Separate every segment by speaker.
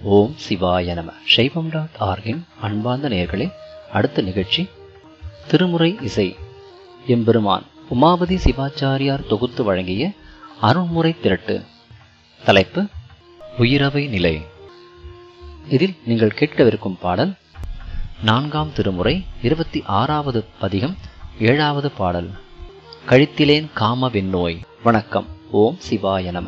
Speaker 1: ஓம் சிவாய நம சைவம் டாட் ஆர்கின் அன்பார்ந்த நேயர்களே அடுத்த நிகழ்ச்சி திருமுறை இசை எம்பெருமான் உமாபதி சிவாச்சாரியார் தொகுத்து வழங்கிய அருண்முறை திரட்டு தலைப்பு உயிரவை நிலை இதில் நீங்கள் கேட்கவிருக்கும் பாடல் நான்காம் திருமுறை இருபத்தி ஆறாவது பதிகம் ஏழாவது பாடல் கழித்திலேன் காம வெண்ணோய் வணக்கம் ஓம் சிவாய நம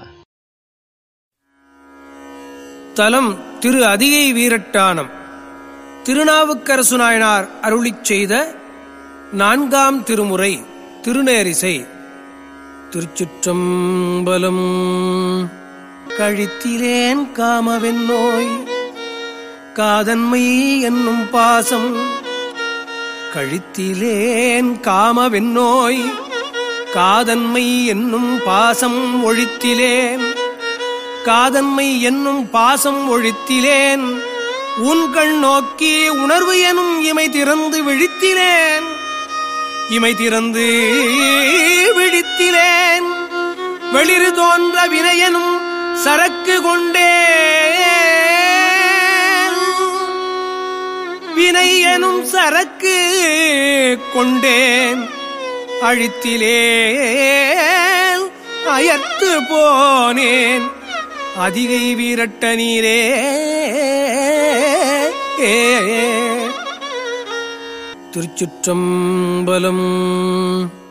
Speaker 2: தலம் திரு அதிகை வீரட்டானம் திருநாவுக்கரசு நாயனார் அருளிச் செய்த நான்காம் திருமுறை திருநேரிசை திருச்சுற்றம்பலம் கழித்திலேன் காமவென் நோய் காதன்மை என்னும் பாசம் கழித்திலேன் காமவென் நோய் காதன்மை என்னும் பாசம் ஒழித்திலேன் காதன்மை என்னும் பாசம் ஒழித்திலேன் உன்கள் நோக்கி உணர்வு எனும் இமை திறந்து விழித்திலேன் இமை திறந்து விழித்திலேன் வெளிறு தோன்ற வினையனும் சரக்கு கொண்டே வினை எனும் சரக்கு கொண்டேன் அழித்திலேன் அயர்த்து போனேன் அதிகை வீரட்ட நீரே திருச்சுற்றம்பலம்